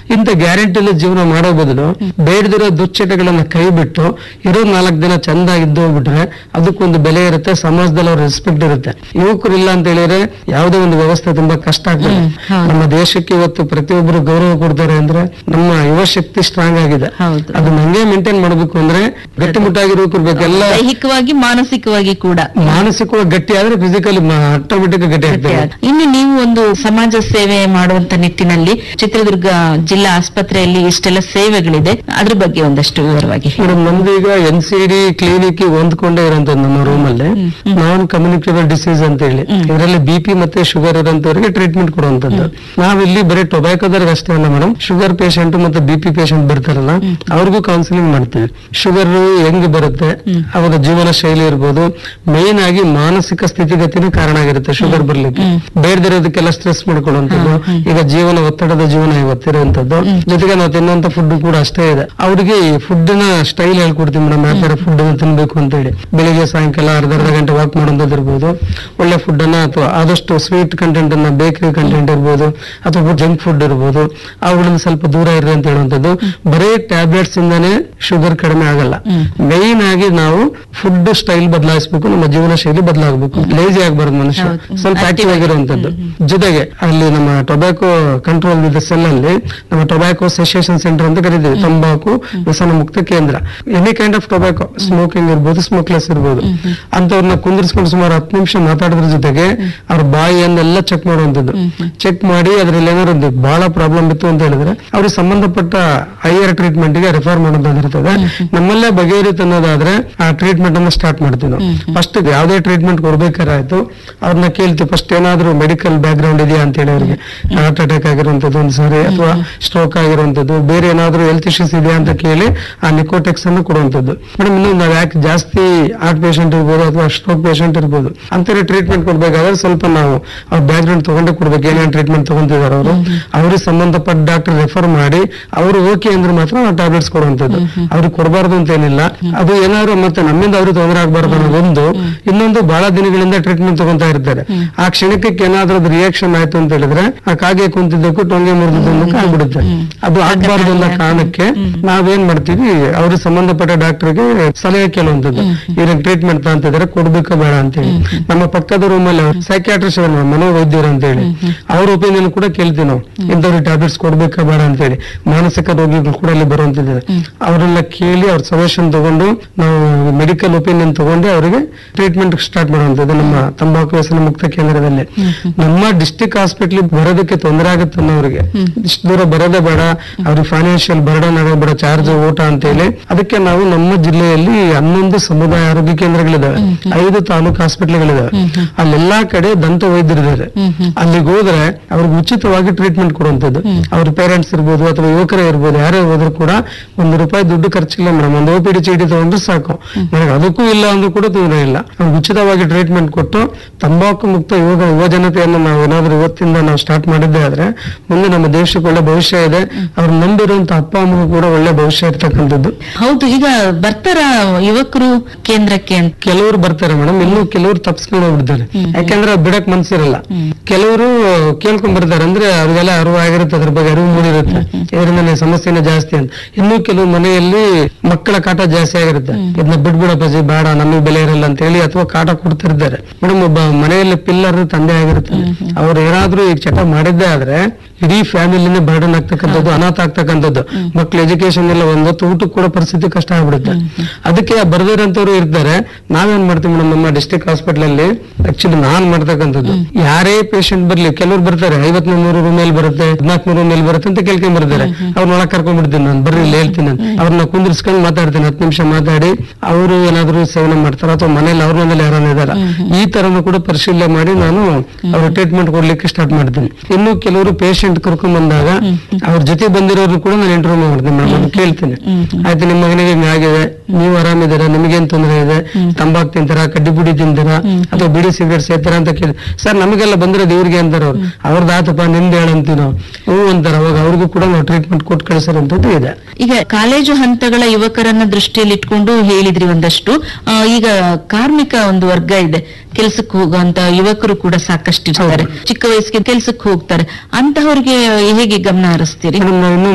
ಇಂಥ ಗ್ಯಾರಂಟಿಲಿ ಜೀವನ ಮಾಡೋ ಬದಲು ಬೇಡದಿರೋ ದುಶ್ಚಟಗಳನ್ನ ಕೈ ಬಿಟ್ಟು ಇರೋ ನಾಲ್ಕು ದಿನ ಚಂದ ಇದ್ದು ಹೋಗ್ಬಿಟ್ರೆ ಅದಕ್ಕೊಂದು ಬೆಲೆ ಇರುತ್ತೆ ಸಮಾಜದಲ್ಲಿ ಅವ್ರ ರೆಸ್ಪೆಕ್ಟ್ ಇರುತ್ತೆ ಯುವಕರು ಇಲ್ಲ ಅಂತ ಹೇಳಿದ್ರೆ ಯಾವುದೇ ಒಂದು ವ್ಯವಸ್ಥೆ ತುಂಬಾ ಕಷ್ಟ ಆಗ್ತದೆ ಹ್ಮ್, ಹೌದು. ನಮ್ಮ ದೇಶಕ್ಕೆ ಇವತ್ತು ಪ್ರತಿಯೊಬ್ಬರು ಗೌರವ ಕೊಡ್ತಾರೆ ಅಂದ್ರೆ ನಮ್ಮ ಯುವ ಶಕ್ತಿ ಸ್ಟ್ರಾಂಗ್ ಆಗಿದೆ ಹೌದು. ಅದು ನಂಗೆ ಮೇಂಟೈನ್ ಮಾಡಬೇಕು ಅಂದ್ರೆ ಗಟ್ಟಿಮುಟ್ಟಾಗಿರ್ಬೇಕು ಎಲ್ಲ ದೈಹಿಕವಾಗಿ ಮಾನಸಿಕವಾಗಿ ಕೂಡ ಮಾನಸಿಕವಾಗಿ ಗಟ್ಟಿ ಆದ್ರೆ ಫಿಸಿಕಲಿ ಆಟೋಮೆಟಿಕ್ ಗಟ್ಟಿ ಆಗ್ತದೆ ಇನ್ನು ನೀವು ಒಂದು ಸಮಾಜ ಸೇವೆ ಮಾಡುವಂತ ನಿಟ್ಟಿನಲ್ಲಿ ಚಿತ್ರದುರ್ಗ ಜಿಲ್ಲಾ ಆಸ್ಪತ್ರೆಯಲ್ಲಿ ಇಷ್ಟೆಲ್ಲ ಸೇವೆಗಳಿದೆ ಅದ್ರ ಬಗ್ಗೆ ಒಂದಷ್ಟು ವಿವರವಾಗಿ ಹೇಳಿ. ಮೇಡಮ್ ನಮ್ದು ಈಗ ಎನ್ ಸಿ ಡಿ ಕ್ಲಿನಿಕ್ ಹೊಂದ್ಕೊಂಡೇ ಇರೋಂಥದ್ದು ನಮ್ಮ ರೂಮ್ ಅಲ್ಲಿ ನಾನ್ ಕಮ್ಯುನಿಕೇಬಲ್ ಡಿಸೀಸ್ ಅಂತ ಹೇಳಿ ಇದರಲ್ಲಿ ಬಿ ಪಿ ಮತ್ತೆ ಶುಗರ್ ಇರೋಂಥವ್ರಿಗೆ ಟ್ರೀಟ್ಮೆಂಟ್ ಕೊಡುವಂತದ್ದು ನಾವಿಲ್ಲಿ ಬರೀ ಟೊಬ್ಯಾಕೋದವ್ರಿಗೆ ಅಷ್ಟೇ ಅಲ್ಲ ಮೇಡಮ್ ಶುಗರ್ ಪೇಷಂಟ್ ಮತ್ತೆ ಬಿ ಪಿ ಪೇಷಂಟ್ ಬರ್ತಾರಲ್ಲ ಅವ್ರಿಗೂ ಕೌನ್ಸಿಲಿಂಗ್ ಮಾಡ್ತೀವಿ ಶುಗರ್ ಹೆಂಗ್ ಬರುತ್ತೆ ಅವರ ಜೀವನ ಶೈಲಿ ಇರ್ಬೋದು ಮೇನ್ ಆಗಿ ಮಾನಸಿಕ ಸ್ಥಿತಿಗತಿನೇ ಕಾರಣ ಆಗಿರುತ್ತೆ ಶುಗರ್ ಬರ್ಲಿಕ್ಕೆ ಬೇಡದಿರೋದಕ್ಕೆಲ್ಲ ಸ್ಟ್ರೆಸ್ ಮಾಡ್ಕೊಳ್ಳುವಂಥದ್ದು ಈಗ ಜೀವನ ಒತ್ತಡದ ಜೀವನ ಇವತ್ತಿರುವಂತದ್ದು ಜೊತೆಗೆ ನಾವು ತಿನ್ನುವಂತ ಫುಡ್ ಕೂಡ ಅಷ್ಟೇ ಇದೆ ಅವ್ರಿಗೆ ಫುಡ್ ನ ಸ್ಟೈಲ್ ಹೇಳ್ಕೊಡ್ತೀವಿ ಮೇಡಮ್ ಯಾವ ತರ ಫುಡ್ ತಿನ್ಬೇಕು ಅಂತ ಹೇಳಿ ಬೆಳಿಗ್ಗೆ ಸಾಯಂಕಾಲ ಅರ್ಧ ಅರ್ಧ ಗಂಟೆ ವಾಕ್ ಮಾಡುವಂತದ್ದು ಇರ್ಬೋದು ಒಳ್ಳೆ ಫುಡ್ ಅನ್ನ ಅಥವಾ ಆದಷ್ಟು ಸ್ವೀಟ್ ಕಂಟೆಂಟ್ ಅನ್ನ ಬೇಕರಿ ಕಂಟೆಂಟ್ ಇರ್ಬೋದು ಅಥವಾ ಜಂಕ್ ಫುಡ್ ಇರ್ಬೋದು ಅವುಗಳಿಂದ ಸ್ವಲ್ಪ ದೂರ ಇರ್ರಿ ಅಂತ ಹೇಳುವಂತದ್ದು ಬರೀ ಟ್ಯಾಬ್ಲೆಟ್ಸ್ ಇಂದಾನೆ ಶುಗರ್ ಕಡಿಮೆ ಆಗಲ್ಲ ಮೈನ್ ಆಗಿ ನಾವು ಫುಡ್ ಸ್ಟೈಲ್ ಬದಲಾಯಿಸಬೇಕು ನಮ್ಮ ಜೀವನ ಶೈಲಿ ಬದಲಾಗಬೇಕು ಲೇಜಿ ಆಗಬಾರ್ದು ಮನುಷ್ಯ ಹೌದು. ಸ್ವಲ್ಪ ಆಕ್ಟಿವ್ ಆಗಿರುವಂತದ್ದು ಜೊತೆಗೆ ಅಲ್ಲಿ ನಮ್ಮ ಟೊಬ್ಯಾಕೋ ಕಂಟ್ರೋಲ್ ವಿತ್ ಸೆಲ್ ಅಲ್ಲಿ ನಮ್ಮ ಟೊಬ್ಯಾಕೋ ಸೆಸೇಷನ್ ಸೆಂಟರ್ ಅಂತ ಕರಿತೀವಿ ತಂಬಾಕು ವ್ಯಸನ ಮುಕ್ತ ಕೇಂದ್ರ any kind of tobacco smoking ಇರ್ಬೋದು ಸ್ಮೋಕ್ಲೆಸ್ ಇರ್ಬೋದು ಅಂತವ್ರನ್ನ ಕುಂದಿರಿಸ್ಕೊಂಡು ಸುಮಾರು ಹತ್ತು ನಿಮಿಷ ಮಾತಾಡೋದ್ರ ಜೊತೆಗೆ ಅವ್ರ ಬಾಯಿಯನ್ನೆಲ್ಲ ಚೆಕ್ ಮಾಡುವಂತದ್ದು ಚೆಕ್ ಮಾಡಿ ಅದ್ರಲ್ಲಿ ಏನಾದ್ರು ಒಂದು ಬಹಳ ಪ್ರಾಬ್ಲಮ್ ಇತ್ತು ಅಂತ ಹೇಳಿದ್ರೆ ಅವ್ರಿಗೆ ಸಂಬಂಧಪಟ್ಟ ಹೈಯರ್ ಟ್ರೀಟ್ಮೆಂಟ್ ಗೆ ರೆಫರ್ ಮಾಡೋದಾಗಿರ್ತದೆ ನಮ್ಮಲ್ಲೇ ಬಗೆಹರಿತು ಅನ್ನೋದಾದ್ರೆ ಆ ಟ್ರೀಟ್ಮೆಂಟ್ ಅನ್ನ ಸ್ಟಾರ್ಟ್ ಮಾಡ್ತೀವಿ ನಾವು ಫಸ್ಟ್ ಯಾವ್ದೇ ಟ್ರೀಟ್ಮೆಂಟ್ ಕೊಡ್ಬೇಕಾರಾಯ್ತು ಅವ್ರನ್ನ ಕೇಳ್ತೀವಿ ಫಸ್ಟ್ ಏನಾದ್ರು ಮೆಡಿಕಲ್ ಬ್ಯಾಕ್ ಗ್ರೌಂಡ್ ಇದೆಯಾ ಅಂತ ಹೇಳಿ ಅವ್ರಿಗೆ ಹಾರ್ಟ್ ಅಟ್ಯಾಕ್ ಆಗಿರುವಂತದ್ದು ಒಂದು ಸಾರಿ ಅಥವಾ ಸ್ಟ್ರೋಕ್ ಆಗಿರುವಂತದ್ದು ಬೇರೆ ಏನಾದ್ರು ಹೆಲ್ತ್ ಇಶ್ಯೂಸ್ ಇದೆಯಾ ಅಂತ ಕೇಳಿ ಆ ನಿಕೋಟೆಕ್ಸ್ ಅನ್ನು ಕೊಡುವಂತದ್ದು ಮೇಡಮ್ ಇನ್ನು ನಾವ್ ಯಾಕೆ ಜಾಸ್ತಿ ಹಾರ್ಟ್ ಪೇಷಂಟ್ ಇರ್ಬೋದು ಅಥವಾ ಸ್ಟ್ರೋಕ್ ಪೇಷಂಟ್ ಇರ್ಬೋದು ಅಂತಾರೆ ಟ್ರೀಟ್ಮೆಂಟ್ ಕೊಡ್ಬೇಕಾದ್ರೆ ಸ್ವಲ್ಪ ನಾವು ಅವ್ರ ಬ್ಯಾಕ್ ಗ್ರೌಂಡ್ ತಗೊಂಡೇ ಕೊಡ್ಬೇಕು ಏನೇನ್ ಟ್ರೀಟ್ಮೆಂಟ್ ತಗೊಂತಿದಾರೆ ಅವರು ಅವ್ರಿಗೆ ಸಂಬಂಧಪಟ್ಟ ಡಾಕ್ಟರ್ ರೆಫರ್ ಮಾಡಿ ಅವರು ಓಕೆ ಅಂದ್ರೆ ಮಾತ್ರ ನಾವು ಟ್ಯಾಬ್ಲೆಟ್ಸ್ ಕೊಡುವಂತದ್ದು ಅವ್ರಿಗೆ ಕೊಡಬಾರ್ದು ಅಂತ ಏನಿಲ್ಲ ಅದು ಏನಾದ್ರು ಮತ್ತೆ ನಮ್ಮಿಂದ ಅವ್ರಿಗೆ ತೊಂದರೆ ಆಗ್ಬಾರ್ದು ಅನ್ನೋದು ಒಂದು ಇನ್ನೊಂದು ಬಹಳ ದಿನಗಳಿಂದ ಟ್ರೀಟ್ಮೆಂಟ್ ತಗೊಂತಾ ಇರ್ತಾರೆ ಆ ಕ್ಷಣಕ್ಕೆ ಏನಾದ್ರೂ ಅದು ರಿಯಾಕ್ಷನ್ ಆಯ್ತು ಅಂತ ಹೇಳಿದ್ರೆ ಆ ಕಾಗೆ ಕುಂತಿದ್ದಕ್ಕೂ ಟೊಂಗೆ ಮುರಿದಿದ್ದಕ್ಕೂ ಆಗ್ಬಿಡುತ್ತೆ ಅದು ಆಗ್ಬಾರ್ದು ಅನ್ನೋ ಕಾರಣಕ್ಕೆ ನಾವೇನ್ ಮಾಡ್ತೀವಿ ಅವ್ರಿಗೆ ಸಂಬಂಧಪಟ್ಟ ಡಾಕ್ಟರ್ಗೆ ಸಲಹೆ ಕೇಳುವಂತದ್ದು ಇವ್ರಿಗೆ ಟ್ರೀಟ್ಮೆಂಟ್ ತಗೊಂತಿದ್ರೆ ಕೊಡ್ಬೇಕಾ ಬೇಡ ಅಂತ ಹೇಳಿ ನಮ್ಮ ಪಕ್ಕದ ರೂಮ್ ಅಲ್ಲಿ ಸೈಕ್ಯಾಟ್ರಿಸ್ಟ್ ಮನೋವೈದ್ಯರು ಅಂತ ಹೇಳಿ ಅವ್ರ ಒಪಿನಿಯನ್ ಕೂಡ ಕೇಳ್ತೀವಿ ನಾವು ಇಂಥವ್ರಿಗೆ ಟ್ಯಾಬ್ಲೆಟ್ಸ್ ಕೊಡ್ಬೇಕಾ ಬೇಡ ಅಂತ ಹೇಳಿ ಮಾನಸಿಕ ರೋಗಿಗಳು ಕೂಡ ಅಲ್ಲಿ ಬರುವಂತಿದ್ದಾರೆ ಅವರೆಲ್ಲ ಕೇಳಿ ಅವ್ರ ಸಜೆಷನ್ ತಗೊಂಡು ನಾವು ಮೆಡಿಕಲ್ ಒಪಿನಿಯನ್ ತಗೊಂಡು ಅವರಿಗೆ ಟ್ರೀಟ್ಮೆಂಟ್ ಸ್ಟಾರ್ಟ್ ಮಾಡುವಂತದ್ದು ನಮ್ಮ ತಂಬಾಕು ವ್ಯಸನ ಮುಕ್ತ ಕೇಂದ್ರದಲ್ಲಿ ನಮ್ಮ ಡಿಸ್ಟಿಕ್ ಹಾಸ್ಪಿಟ್ಲ್ ಬರೋದಕ್ಕೆ ತೊಂದರೆ ಆಗುತ್ತೆ ಅನ್ನೋರಿಗೆ ಇಷ್ಟು ದೂರ ಬರೋದೇ ಬೇಡ ಅವ್ರಿಗೆ ಫೈನಾನ್ಷಿಯಲ್ ಬರ್ಡನ್ ಆಗಬೇಡ ಚಾರ್ಜ್ ಊಟ ಅಂತ ಹೇಳಿ ಅದಕ್ಕೆ ನಾವು ನಮ್ಮ ಜಿಲ್ಲೆಯಲ್ಲಿ ಹನ್ನೊಂದು ಸಮುದಾಯ ಆರೋಗ್ಯ ಕೇಂದ್ರಗಳಿದಾವೆ ಐದು ತಾಲೂಕು ಹಾಸ್ಪಿಟ್ಲ್ಗಳಿದಾವೆ ಅಲ್ಲೆಲ್ಲಾ ಕಡೆ ದಂತ ವೈದ್ಯರಿದ್ದಾರೆ ಅಲ್ಲಿಗೆ ಹೋದ್ರೆ ಅವ್ರಿಗೆ ಉಚಿತವಾಗಿ ಟ್ರೀಟ್ಮೆಂಟ್ ಕೊಡುವಂತದ್ದು ಅವ್ರ ಪೇರೆಂಟ್ಸ್ ಇರ್ಬೋದು ಅಥವಾ ಯುವಕರೇ ಇರ್ಬೋದು ಯಾರೇ ಹೋದ್ರು ಕೂಡ ಒಂದು ರೂಪಾಯಿ ದುಡ್ಡು ಖರ್ಚಿಲ್ಲ ಮೇಡಮ್ ಒಂದು ಓ ಪಿ ಡಿ ಚೀಟಿ ತಗೊಂಡ್ರೆ ಸಾಕು ನನಗೆ ಅದಕ್ಕೂ ಇಲ್ಲ ಅಂದ್ರೂ ಕೂಡ ತೊಂದರೆ ಇಲ್ಲ ಅವ್ರಿಗೆ ಉಚಿತವಾಗಿ ಟ್ರೀಟ್ಮೆಂಟ್ ಕೊಟ್ಟು ತಂಬಾಕು ಮುಕ್ತ ಯುವ ಯುವ ಜನತೆಯನ್ನು ನಾವು ಏನಾದ್ರೂ ಇವತ್ತಿಂದ ನಾವು ಸ್ಟಾರ್ಟ್ ಮಾಡಿದ್ದೆ ಆದ್ರೆ ಮುಂದೆ ನಮ್ಮ ದೇಶಕ್ಕೆ ಒಳ್ಳೆ ಭವಿಷ್ಯ ಇದೆ ಅವ್ರು ನಂಬಿರುವಂತ ಅಪ್ಪ ಅಮ್ಮಗೂ ಕೂಡ ಒಳ್ಳೆ ಭವಿಷ್ಯ ಇರ್ತಕ್ಕಂಥದ್ದು ಹೌದು ಈಗ ಬರ್ತಾರ ಯುವಕರು ಕೇಂದ್ರಕ್ಕೆ ಅಂತ ಕೆಲವರು ಬರ್ತಾರೆ ಮೇಡಮ್ ಇನ್ನು ಕೆಲವರು ತಪ್ಸ್ಕೊಂಡು ಹೋಗ್ಬಿಡ್ತಾರೆ ಯಾಕಂದ್ರೆ ಅವ್ರು ಬಿಡಕ್ ಮನ್ಸಿರಲ್ಲ ಕೆಲವರು ಕೇಳ್ಕೊಂಡ್ ಬರ್ತಾರೆ ಅಂದ್ರೆ ಅವ್ರಿಗೆಲ್ಲ ಅರಿವು ಆಗಿರುತ್ತೆ ಅದ್ರ ಬಗ್ಗೆ ಅರಿವು ಮೂಡಿರುತ್ತೆ ಇದರಿಂದ ನನ್ನ ಸಮಸ್ಯೆನೇ ಜಾಸ್ತಿ ಅಂತ ಇನ್ನು ಕೆಲವು ಮನೆಯಲ್ಲಿ ಮಕ್ಕಳ ಕಾಟ ಜಾಸ್ತಿ ಆಗಿರುತ್ತೆ ಇದನ್ನ ಬಿಡ್ಬಿಡಪ್ಪಾಜಿ ಬೇಡ ನಮಗೆ ಬೆಲೆ ಇರಲ್ಲ ಅಂತ ಹೇಳಿ ಅಥವಾ ಕಾಟ ಕೊಡ್ತಿರ್ತಾರೆ ಮೇಡಮ್ ಒಬ್ಬ ಮನೆಯಲ್ಲಿ ಪಿಲ್ಲರ್ ತಂದೆ ಆಗಿರ್ತಾರೆ ಅವ್ರು ಏನಾದ್ರೂ ಈ ಚಟ ಮಾಡಿದ್ದೇ ಆದ್ರೆ ಇಡೀ ಫ್ಯಾಮಿಲಿನೇ ಬರ್ಡನ್ ಆಗ್ತಕ್ಕಂಥದ್ದು ಅನಾಥ ಆಗ್ತಕ್ಕಂಥದ್ದು ಮಕ್ಳ ಎಜುಕೇಶನ್ ಎಲ್ಲ ಒಂದೊತ್ತು ಊಟಕ್ಕೆ ಕೂಡ ಪರಿಸ್ಥಿತಿ ಕಷ್ಟ ಆಗ್ಬಿಡುತ್ತೆ ಅದಕ್ಕೆ ಬರ್ದಿರೋಂಥವ್ರು ಇರ್ತಾರೆ ನಾವೇನ್ ಮಾಡ್ತೀವಿ ಮೇಡಮ್ ನಮ್ಮ ಡಿಸ್ಟ್ರಿಕ್ಟ್ ಹಾಸ್ಪಿಟಲ್ ಅಲ್ಲಿ ಆಕ್ಚುಲಿ ನಾನ್ ಮಾಡ್ತಕ್ಕಂಥದ್ದು ಯಾರೇ ಪೇಷಂಟ್ ಬರ್ಲಿ ಕೆಲವ್ರು ಬರ್ತಾರೆ ಐವತ್ ನೂರು ರೂಮ್ ಮೇಲೆ ಬರುತ್ತೆ ಹದಿನಾಲ್ಕು ನೂರು ಮೇಲೆ ಬರುತ್ತೆ ಅಂತ ಕೇಳ್ಕೊಂಡ್ ಬರ್ತಾರೆ ಅವ್ರನ್ನೊಳಗೆ ಕರ್ಕೊಂಡ್ ಬಿಡ್ತೀನಿ ನಾನು ಬರ್ರಿ ಇಲ್ಲಿ ಹೇಳ್ತೀನಿ ಅಂತ ಅವ್ರನ್ನ ಕುಂದಿರ್ಸ್ಕೊಂಡು ಮಾತಾಡ್ತೀನಿ ಹತ್ತು ನಿಮಿಷ ಮಾತಾಡಿ ಅವರು ಏನಾದ್ರು ಸೇವನೆ ಮಾಡ್ತಾರ ಅಥವಾ ಮನೇಲಿ ಅವ್ರ ಮನೇಲಿ ಯಾರನ್ನ ಇದಾರ ಈ ತರನು ಕೂಡ ಪರಿಶೀಲನೆ ಮಾಡಿ ನಾನು ಅವ್ರ ಟ್ರೀಟ್ಮೆಂಟ್ ಕೊಡ್ಲಿಕ್ಕೆ ಸ್ಟಾರ್ಟ್ ಮಾಡ್ತೀನಿ ಇನ್ನು ಕೆಲವರು ಪೇಷಂಟ್ ಕರ್ಕೊಂಡ್ ಬಂದಾಗ ಅವ್ರ ಜೊತೆ ಬಂದಿರೋರು ಕೂಡ ನಾನು ಇಂಟರ್ವ್ಯೂ ಮಾಡ್ತೀನಿ ಮೇಡಮ್ ಅದು ಕೇಳ್ತೀನಿ ಆಯ್ತು ನಿಮ್ಮ ಮಗನಿಗೆ ಹಿಂಗ್ ಆಗಿದೆ ನೀವು ಆರಾಮಿದ್ದೀರಾ ನಿಮಗೇನ್ ತೊಂದರೆ ಇದೆ ತಂಬಾಕ್ ತಿಂತಾರ ಕಡ್ಡಿ ಬುಡಿ ತಿಂತಾರ ಅಥವಾ ಬಿಡಿ ಸಿಗರೇಟ್ ಸೇರ್ತಾರ ಅಂತ ಕೇಳಿ ಸರ್ ನಮಗೆಲ್ಲ ಬಂದಿರೋದು ಇವ್ರಿಗೆ ಅಂತಾರ ಅವ್ರು ಅವ್ರದ್ದು ಆತಪ್ಪ ನಿಂದ ಹೇಳಂತೀವಿ ನಾವು ಹ್ಞೂ ಅಂತಾರ ಅವಾಗ ಅವ್ರಿಗೂ ಕೂಡ ನಾವು ಟ್ರೀಟ್ಮೆಂಟ್ ಕೊಟ್ಟು ಕಳಿಸೋರಂಥದ್ದು ಇದೆ ಈಗ ಕಾಲೇಜು ಹಂತಗಳ ಯುವಕರನ್ನ ದೃಷ್ಟಿಯಲ್ಲಿ ಇಟ್ಕೊಂಡು ಹೇಳಿದ್ರಿ ಒಂದಷ್ಟು ಆ, ಈಗ ಕಾರ್ಮಿಕ ಒಂದು ವರ್ಗ ಇದೆ ಕೆಲ್ಸಕ್ಕೆ ಹೋಗುವಂತ ಯುವಕರು ಕೂಡ ಸಾಕಷ್ಟು ಇರ್ತಾರೆ ಚಿಕ್ಕ ವಯಸ್ಸಿಗೆ ಕೆಲ್ಸಕ್ಕೆ ಹೋಗ್ತಾರೆ ಅಂತಹವ್ರಿಗೆ ಹೇಗೆ ಗಮನ ಹರಿಸ್ತೀರಿ ಮೇಡಮ್ ನಾವು ಇನ್ನೂ